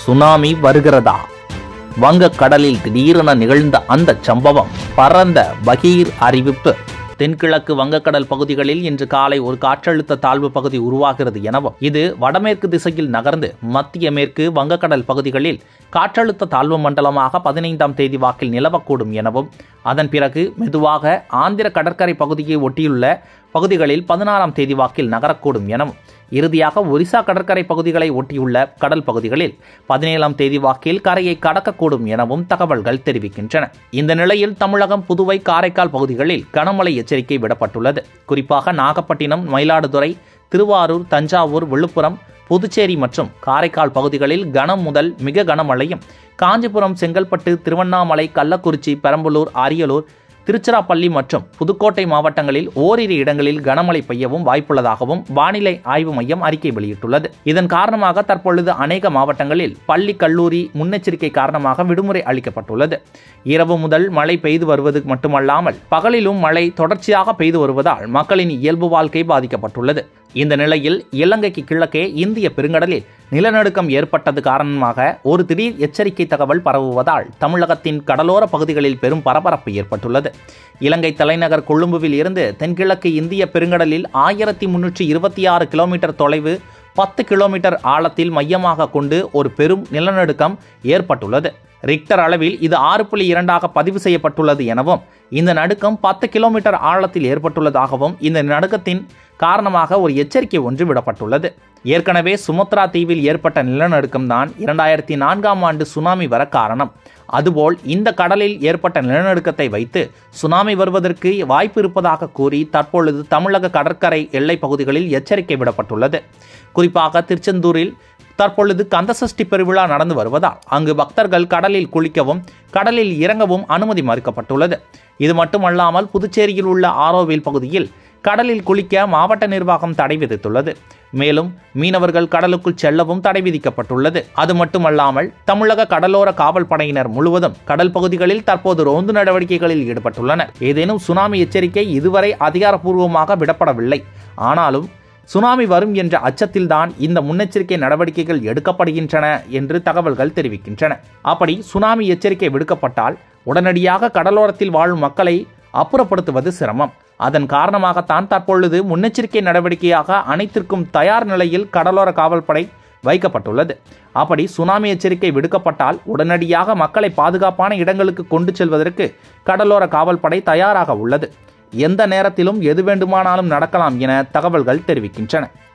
tsunami வருகிறதா வங்கக்கடலில் திடீரென நிகழ்ந்த அந்த சம்பவம் பரந்த பகீர் அறிவிப்பு தென்கிழக்கு வங்கக்கடல் பகுதிகளில் இன்று காலை ஒரு காற்றழுத்த தாழ்வு பகுதி உருவாகிறது எனவும் இது வடமேற்கு திசையில் நகர்ந்து மத்திய மேற்கு வங்கக்கடல் பகுதிகளில் காற்றழுத்த தாழ்வு மண்டலமாக பதினைந்தாம் தேதி வாக்கில் நிலவக்கூடும் எனவும் அதன் பிறகு மெதுவாக ஆந்திர கடற்கரை பகுதியை ஒட்டியுள்ள பகுதிகளில் பதினாறாம் தேதி வாக்கில் நகரக்கூடும் எனவும் இறுதியாக ஒரிசா கடற்கரை பகுதிகளை ஒட்டியுள்ள கடல் பகுதிகளில் பதினேழாம் தேதி வாக்கில் கரையை கடக்கக்கூடும் எனவும் தகவல்கள் தெரிவிக்கின்றன இந்த நிலையில் தமிழகம் புதுவை காரைக்கால் பகுதிகளில் கனமழை எச்சரிக்கை விடப்பட்டுள்ளது குறிப்பாக நாகப்பட்டினம் மயிலாடுதுறை திருவாரூர் தஞ்சாவூர் விழுப்புரம் புதுச்சேரி மற்றும் காரைக்கால் பகுதிகளில் கனம் முதல் மிக கனமழையும் காஞ்சிபுரம் செங்கல்பட்டு திருவண்ணாமலை கள்ளக்குறிச்சி பெரம்பலூர் அரியலூர் திருச்சிராப்பள்ளி மற்றும் புதுக்கோட்டை மாவட்டங்களில் ஓரிரு இடங்களில் கனமழை பெய்யவும் வாய்ப்புள்ளதாகவும் வானிலை ஆய்வு மையம் அறிக்கை வெளியிட்டுள்ளது இதன் காரணமாக தற்பொழுது அநேக மாவட்டங்களில் பள்ளி கல்லூரி முன்னெச்சரிக்கை காரணமாக விடுமுறை அளிக்கப்பட்டுள்ளது இரவு முதல் மழை பெய்து வருவது மட்டுமல்லாமல் பகலிலும் மழை தொடர்ச்சியாக பெய்து வருவதால் மக்களின் இயல்பு வாழ்க்கை பாதிக்கப்பட்டுள்ளது இந்த நிலையில் இலங்கைக்கு கிழக்கே இந்திய பெருங்கடலில் நிலநடுக்கம் ஏற்பட்டது காரணமாக ஒரு திடீர் எச்சரிக்கை தகவல் பரவுவதால் தமிழகத்தின் கடலோர பகுதிகளில் பெரும் பரபரப்பு ஏற்பட்டுள்ளது இலங்கை தலைநகர் கொழும்புவில் இருந்து தென்கிழக்கு இந்திய பெருங்கடலில் ஆயிரத்தி முன்னூற்றி இருபத்தி ஆறு கிலோமீட்டர் தொலைவு பத்து கிலோமீட்டர் ஆழத்தில் மையமாக கொண்டு ஒரு பெரும் நிலநடுக்கம் ஏற்பட்டுள்ளது ரிக்டர் அளவில் இது ஆறு புள்ளி இரண்டாக பதிவு செய்யப்பட்டுள்ளது எனவும் இந்த நடுக்கம் பத்து கிலோமீட்டர் ஆழத்தில் ஏற்பட்டுள்ளதாகவும் இந்த நடுக்கத்தின் காரணமாக ஒரு எச்சரிக்கை ஒன்று விடப்பட்டுள்ளது ஏற்கனவே சுமத்ரா தீவில் ஏற்பட்ட நிலநடுக்கம் தான் இரண்டாயிரத்தி நான்காம் ஆண்டு சுனாமி வர காரணம் அதுபோல் இந்த கடலில் ஏற்பட்ட நிலநடுக்கத்தை வைத்து சுனாமி வருவதற்கு வாய்ப்பு இருப்பதாக கூறி தற்பொழுது தமிழக கடற்கரை எல்லை பகுதிகளில் எச்சரிக்கை விடப்பட்டுள்ளது குறிப்பாக திருச்செந்தூரில் தற்பொழுது கந்தசஷ்டி பெருவிழா நடந்து வருவதால் அங்கு பக்தர்கள் கடலில் குளிக்கவும் கடலில் இறங்கவும் அனுமதி மறுக்கப்பட்டுள்ளது இது மட்டுமல்லாமல் புதுச்சேரியில் உள்ள ஆரோவில் பகுதியில் கடலில் குளிக்க மாவட்ட நிர்வாகம் தடை விதித்துள்ளது மேலும் மீனவர்கள் கடலுக்குள் செல்லவும் தடை விதிக்கப்பட்டுள்ளது அது மட்டுமல்லாமல் தமிழக கடலோர காவல் படையினர் முழுவதும் கடல் பகுதிகளில் தற்போது ரோந்து நடவடிக்கைகளில் ஈடுபட்டுள்ளனர் ஏதேனும் சுனாமி எச்சரிக்கை இதுவரை அதிகாரப்பூர்வமாக விடப்படவில்லை ஆனாலும் சுனாமி வரும் என்ற அச்சத்தில்தான் இந்த முன்னெச்சரிக்கை நடவடிக்கைகள் எடுக்கப்படுகின்றன என்று தகவல்கள் தெரிவிக்கின்றன அப்படி சுனாமி எச்சரிக்கை விடுக்கப்பட்டால் உடனடியாக கடலோரத்தில் வாழும் மக்களை அப்புறப்படுத்துவது சிரமம் அதன் காரணமாகத்தான் தற்பொழுது முன்னெச்சரிக்கை நடவடிக்கையாக அனைத்திற்கும் தயார் நிலையில் கடலோர காவல்படை வைக்கப்பட்டுள்ளது அப்படி சுனாமி எச்சரிக்கை விடுக்கப்பட்டால் உடனடியாக மக்களை பாதுகாப்பான இடங்களுக்கு கொண்டு செல்வதற்கு கடலோர காவல்படை தயாராக உள்ளது எந்த நேரத்திலும் எது வேண்டுமானாலும் நடக்கலாம் என தகவல்கள் தெரிவிக்கின்றன